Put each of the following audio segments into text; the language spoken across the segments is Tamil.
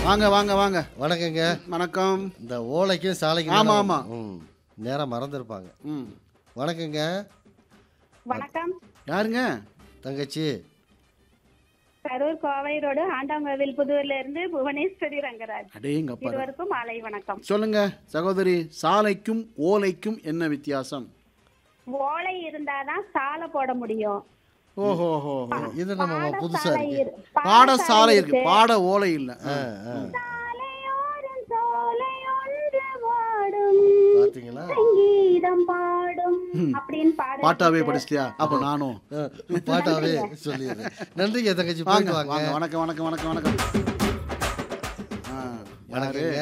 வாங்க வாங்க வாங்க வணக்கங்க வணக்கம் இந்த ஓலைக்கும் சாலைக்கும் ஆமா, நேரம் ஆமா. ம் நேரம் மறந்துருப்பாங்க ம் வணக்கங்க வணக்கம் யாருங்க தங்கச்சி கரூர் கோவை ரோடு ஆண்டாங்கோவில் புதூர்ல இருந்து புவனேஸ்வரி ரங்கராஜ் அடேங்கப்பா இருவருக்கும் மாலை வணக்கம் சொல்லுங்க சகோதரி சாலைக்கும் ஓலைக்கும் என்ன வித்தியாசம் ஓலை இருந்தாதான் சாலை போட முடியும் ஓஹோ ஹோ இது நம்ம புதுசா பாடசாலை இருக்கு இரு- பாடசாலை இருக்கு பாட ஓலை இல்ல ஆ, ஆ. சாலையோரம் சோலை ஒன்று வாடும் பாத்தீங்களா சங்கீதம் பாடும் அப்படின்னு பாட பாட்டாவே படிச்சிட்டியா அப்ப நானும் ஆ, பாட்டாவே சொல்லிடுறேன் நன்றிங்க தங்கச்சி வாங்க போயிட்டு வாங்க வாங்க வணக்கம் வணக்கம் வணக்கம் வணக்கம் ஆ, யாரு வணக்கங்க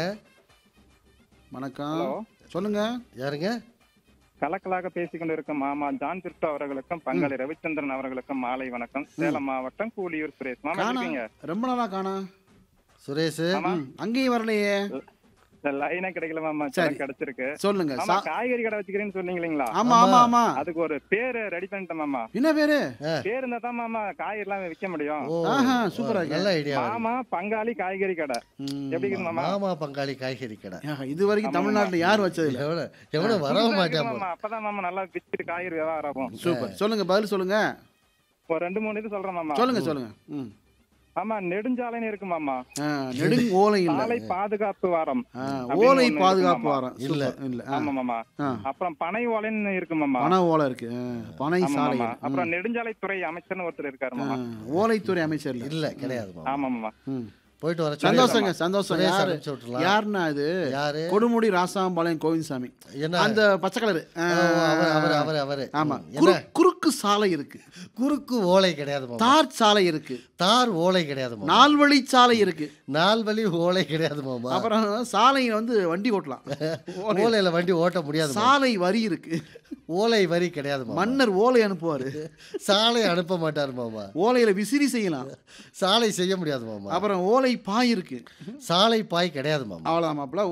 வணக்கம் ஹலோ சொல்லுங்க யாருங்க கலக்கலாக பேசிக் கொண்டிருக்கும் மாமா ஜான் பிரிட்டோ அவர்களுக்கும் பங்காளி ரவிச்சந்திரன் அவர்களுக்கும் மாலை வணக்கம் சேலம் மாவட்டம் கூலியூர் சுரேஷ் மாமா காணா இருக்கீங்க ரொம்ப நாளா காணா சுரேஷ் ஆமா அங்கேயும் வரலையே லைனா கிடைக்கல மாமா சரி. சரி கிடைச்சிருக்கு சொல்லுங்க மாமா சா- காய்கறி கடை வச்சுக்கிறேன்னு சொன்னீங்க இல்லைங்களா ஆமா ஆமா ஆமா அதுக்கு ஒரு பேரு ரெடி பண்ணிட்டேன் மாமா என்ன பேரு பேர் இருந்தா தான் மாமா காய்கறி எல்லாம் விற்க முடியும் ஓ ஆஹா, சூப்பரா இருக்கு. நல்ல ஐடியா மாமா பங்காளி காய்கறி கடை ம். எப்படி இருக்குது மாமா மாமா பங்காளி காய்கறி கடை ஆஹா, இது வரைக்கும் தமிழ்நாட்டுல யார் வச்சது இல்ல எவ்வளவு எவ்வளவு வர புதுசா மாட்டேன் இருக்குது மாமா அப்பதான் மாமா நல்லா வித்துட்டு காய்கறி வியாபாரம் ஆகும் சூப்பர் சொல்லுங்க பதில் சொல்லுங்க ஒரு ரெண்டு மூணு இது சொல்றேன் மாமா சொல்லுங்க சொல்லுங்க ம். ஆமா நெடுஞ்சாலைன்னு இருக்கு மாமா ஆ, நெடுங் ஓலை இல்ல சாலை பாதுகாப்பு வாரம் ஆ, அப்படின்னு ஓலை ஒண்ணு பாதுகாப்பு இருக்கு மாமா. வாரம் இல்ல. சூப்பர். இல்ல ஆ, ஆமா மாமா ஆ. அப்புறம் பனை ஓலைன்னு இருக்கு மாமா பனை ஓலை இருக்கு ஆ, பனை ஆமா சாலை மாமா இருக்கு. அப்புறம் நெடுஞ்சாலைத்துறை அமைச்சர்னு ஒருத்தர் இருக்காரு ஆ, மாமா ஓலைத்துறை அமைச்சர் இல்ல இல்ல கிடையாது மாமா ஆமா மாமா ம். போயிட்டு வர சந்தோஷங்க சந்தோஷம் சுரேஷ் யாரு அனுப்பிச்சு விட்டுறலாம். யாருன்னா இது யாரு கொடுமுடி ராசாம்பாளையம் கோவிந்தசாமி என்ன அந்த பச்சை கலரு ஆ, ஓ, அவர் அவர் அவர் அவரு ஆமா ம், குறு- என்ன குறுக்கு சாலை இருக்கு குறுக்கு ஓலை கிடையாது மாமா தார் சாலை இருக்கு தார் ஓலை கிடையாது மாமா நால்வழி சாலை இருக்கு நால்வழி ஓலை கிடையாது மாமா அப்புறம் சாலையில வந்து வண்டி ஓட்டலாம் ஓலை- ஓலையில வண்டி ஓட்ட முடியாது மாமா. சாலை வரி இருக்கு ஓலை வரி கிடையாது மாமா மன்னர் ஓலை அனுப்புவாரு சாலை அனுப்ப மாட்டார் மாமா ஓலையில விசிறி செய்யலாம் சாலை செய்ய முடியாது மாமா அப்புறம் ஓலை பாய் இருக்கு சாலை பாய் கிடையாது மாமா அவ்வளவுதான் மாப்பிள்ள